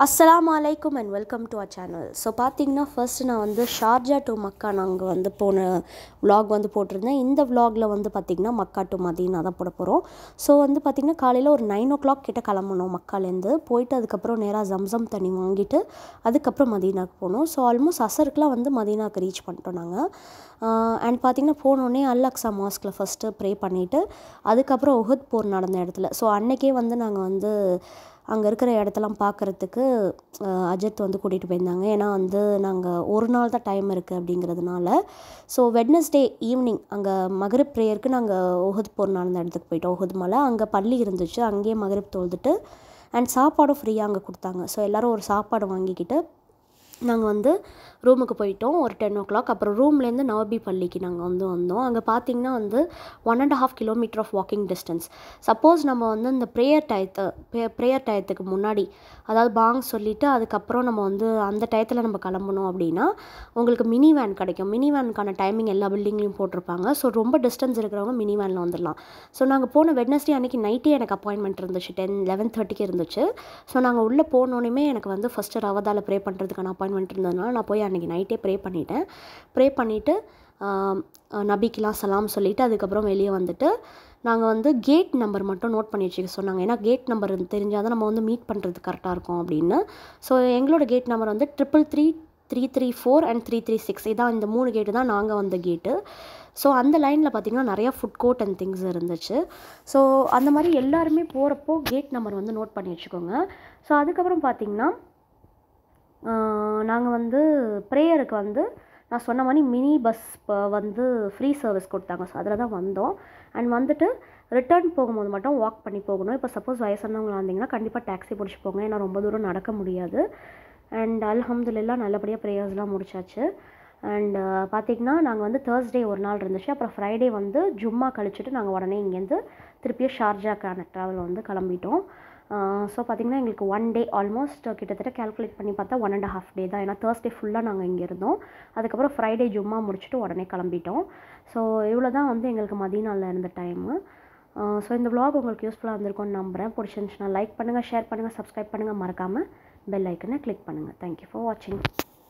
அஸ்ஸலாமு அலைக்கும் and welcome to a channel so பார்த்தீங்கன்னா ஃபர்ஸ்ட் நான் வந்து ஷார்ஜா டு மக்கா நாங்கள் வந்து போன vlog வந்து போட்டிருந்தேன் இந்த vlogல வந்து பார்த்திங்கன்னா மக்கா டு மதீனா தான் போட போகிறோம் ஸோ வந்து பார்த்திங்கன்னா காலையில் ஒரு நைன் ஓ கிளாக் கிட்ட கிளம்பணும் மக்காலேருந்து போயிட்டு அதுக்கப்புறம் நேராக ஜம்சம் தண்ணி வாங்கிட்டு அதுக்கப்புறம் மதீனாக்கு போகணும் ஸோ ஆல்மோஸ்ட் அசருக்குலாம் வந்து மதீனாக்கு ரீச் பண்ணிட்டோம் நாங்கள் அண்ட் பார்த்திங்கன்னா போனோடனே அல் அக்ஸா மாஸ்கில் ஃபஸ்ட்டு ப்ரே பண்ணிவிட்டு அதுக்கப்புறம் உஹத் போர் நடந்த இடத்துல ஸோ அன்னைக்கே வந்து நாங்கள் வந்து அங்கே இருக்கிற இடத்தெல்லாம் பார்க்குறதுக்கு அஜித் வந்து கூட்டிகிட்டு போயிருந்தாங்க ஏன்னா வந்து நாங்கள் ஒரு நாள் தான் டைம் இருக்குது அப்படிங்கிறதுனால ஸோ வெட்னஸ்டே ஈவினிங் அங்கே மகரிப் ப்ரேயருக்கு நாங்கள் உஹத் போர் நடந்த இடத்துக்கு போயிட்டோம் உஹத் மலை அங்கே பள்ளி இருந்துச்சு அங்கேயே மகரிப் தொழுதுட்டு அண்ட் சாப்பாடும் ஃப்ரீயாக அங்கே கொடுத்தாங்க ஸோ எல்லோரும் ஒரு சாப்பாடு வாங்கிக்கிட்டு நாங்கள் வந்து ரூமுக்கு போயிட்டோம் ஒரு டென் ஓ கிளாக் அப்புறம் ரூம்லேருந்து நவபி பள்ளிக்கு நாங்கள் வந்து வந்தோம் அங்கே பார்த்தீங்கன்னா வந்து one and half kilometre of walking distance suppose நம்ம வந்து இந்த ப்ரேயர் டயத்தை ப்ரேயர் டயத்துக்கு முன்னாடி அதாவது பாங் சொல்லிவிட்டு அதுக்கப்புறம் நம்ம வந்து அந்த டயத்தில் நம்ம கிளம்பணும் அப்படின்னா உங்களுக்கு மினி வேன் கிடைக்கும் மினி வேனுக்கான டைமிங் எல்லா பில்டிங்லேயும் போட்டிருப்பாங்க ஸோ ரொம்ப டிஸ்டன்ஸ் இருக்கிறவங்க மினி வேனில் வந்துடலாம் ஸோ நாங்கள் போன வெட்னஸ்டே அன்றைக்கி நைட்டே எனக்கு அப்பாயின்மெண்ட் இருந்துச்சு டென் லெவன் தேர்ட்டிக்கு இருந்துச்சு ஸோ நாங்கள் உள்ளே போனோன்னே எனக்கு வந்து ஃபஸ்ட்டு ரவதாவில் ப்ரே பண்ணுறதுக்கான அப்பாயின்மெண்ட் இருந்ததுனால நான் போய் அன்றைக்கி நைட்டே ப்ரே பண்ணிட்டேன் ப்ரே பண்ணிவிட்டு நபிக்கெலாம் சலாம் சொல்லிவிட்டு அதுக்கப்புறம் வெளியே வந்துட்டு நாங்கள் வந்து கேட் நம்பர் மட்டும் நோட் பண்ணி வச்சுக்க சொன்னாங்க ஏன்னா கேட் நம்பர் தெரிஞ்சால் தான் நம்ம வந்து மீட் பண்ணுறது கரெக்டாக இருக்கும் அப்படின்னு ஸோ எங்களோட கேட் நம்பர் வந்து triple three three three four and three three six இதான் இந்த மூணு கேட்டு தான் நாங்கள் வந்த கேட்டு ஸோ அந்த லைனில் பார்த்திங்கன்னா நிறையா ஃபுட் கோர்ட் அண்ட் திங்ஸ் இருந்துச்சு ஸோ அந்த மாதிரி எல்லாருமே போகிறப்போ கேட் நம்பர் வந்து நோட் பண்ணி வச்சுக்கோங்க ஸோ அதுக்கப்புறம் பார்த்திங்கன்னா நாங்கள் வந்து ப்ரேயருக்கு வந்து நான் சொன்ன மாதிரி மினி பஸ் வந்து ஃப்ரீ சர்வீஸ் கொடுத்தாங்க ஸோ அதில் தான் வந்தோம் அண்ட் வந்துட்டு ரிட்டர்ன் போகும்போது மட்டும் வாக் பண்ணி போகணும் இப்போ சப்போஸ் வயசானவங்களா இருந்தீங்கன்னா கண்டிப்பாக டாக்ஸி பிடிச்சி போங்க ஏன்னா ரொம்ப தூரம் நடக்க முடியாது அண்ட் அல்ஹம்துலில்லா நல்லபடியாக ப்ரேயர்ஸ்லாம் முடிச்சாச்சு அண்ட் பார்த்திங்கன்னா நாங்கள் வந்து தேர்ஸ்டே ஒரு நாள் இருந்துச்சு அப்புறம் ஃப்ரைடே வந்து ஜும்மா கழிச்சிட்டு நாங்கள் உடனே இங்கேருந்து திருப்பியும் ஷார்ஜாக்கான ட்ராவல் வந்து கிளம்பிட்டோம் ஸோ பார்த்திங்கன்னா எங்களுக்கு ஒன் டே ஆல்மோஸ்ட் கிட்டத்தட்ட கேல்குலேட் பண்ணி பார்த்தா ஒன் அண்ட் ஹாஃப் டே தான் ஏன்னா தேர்ஸ்டே ஃபுல்லாக நாங்கள் இங்கே இருந்தோம் அதுக்கப்புறம் ஃப்ரைடே ஜும்மா முடிச்சுட்டு உடனே கிளம்பிட்டோம் ஸோ இவ்வளோ தான் வந்து எங்களுக்கு மதியனாலில் இருந்த டைமு ஸோ இந்த vlog உங்களுக்கு யூஸ்ஃபுல்லாக இருந்திருக்கும்னு நம்புகிறேன் பிடிச்சிருந்துச்சுன்னா லைக் பண்ணுங்கள் ஷேர் பண்ணுங்கள் சப்ஸ்கிரைப் பண்ணுங்கள் மறக்காமல் பெல் ஐக்கனை கிளிக் பண்ணுங்கள் தேங்க்யூ ஃபார் வாட்சிங்